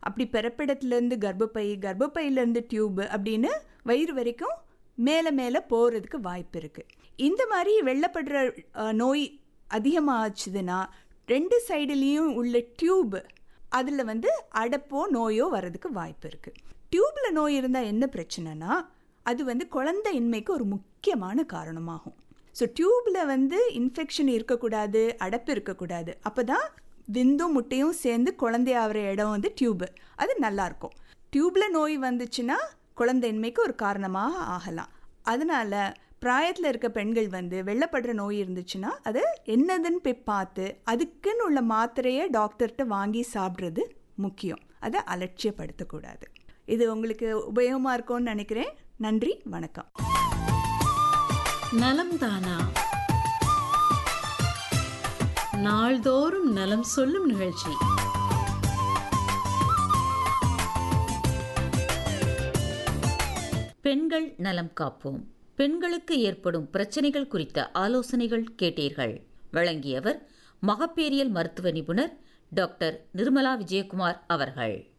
அப்படி பிறப்பிடத்துலேருந்து கர்ப்பப்பை கர்ப்பப்பையிலேருந்து டியூப் அப்படின்னு வயிறு வரைக்கும் மேலே மேலே போகிறதுக்கு வாய்ப்பு இருக்குது இந்த மாதிரி வெள்ளப்படுற அஹ், நோய் அதிகமாச்சுதுன்னா ரெண்டு சைடுலேயும் உள்ள டியூப் அதில் வந்து அடப்போ நோயோ வர்றதுக்கு வாய்ப்பு இருக்குது டியூப்பில் நோய் இருந்தால் என்ன பிரச்சனைனா அது வந்து குழந்தையின்மைக்கு ஒரு முக்கியமான காரணமாகும் ஸோ டியூப்பில் வந்து இன்ஃபெக்ஷன் இருக்கக்கூடாது அடப்பு இருக்கக்கூடாது அப்போ தான் விந்தும் முட்டையும் சேர்ந்து குழந்தையாகிற இடம் வந்து டியூப்பு அது நல்லாயிருக்கும் டியூப்பில் நோய் வந்துச்சுன்னா குழந்தையின்மைக்கு ஒரு காரணமாக ஆகலாம் அதனால் பிராயத்தில் இருக்க பெண்கள் வந்து வெள்ளப்படுற நோய் இருந்துச்சுன்னா அதை என்னதுன்னு போய் பார்த்து அதுக்குன்னு உள்ள மாத்திரையை டாக்டர்கிட்ட வாங்கி சாப்பிட்றது முக்கியம் அதை அலட்சியப்படுத்தக்கூடாது இது உங்களுக்கு உபயோகமாக இருக்கும்னு நினைக்கிறேன் நன்றி வணக்கம் நலம் தானா நாள்தோறும் நலம் சொல்லும் நிகழ்ச்சி பெண்கள் நலம் காப்போம் பெண்களுக்கு ஏற்படும் பிரச்சனைகள் குறித்த ஆலோசனைகள் கேட்டீர்கள் வழங்கியவர் மகப்பேரியல் மருத்துவ நிபுணர் டாக்டர் நிர்மலா விஜயகுமார் அவர்கள்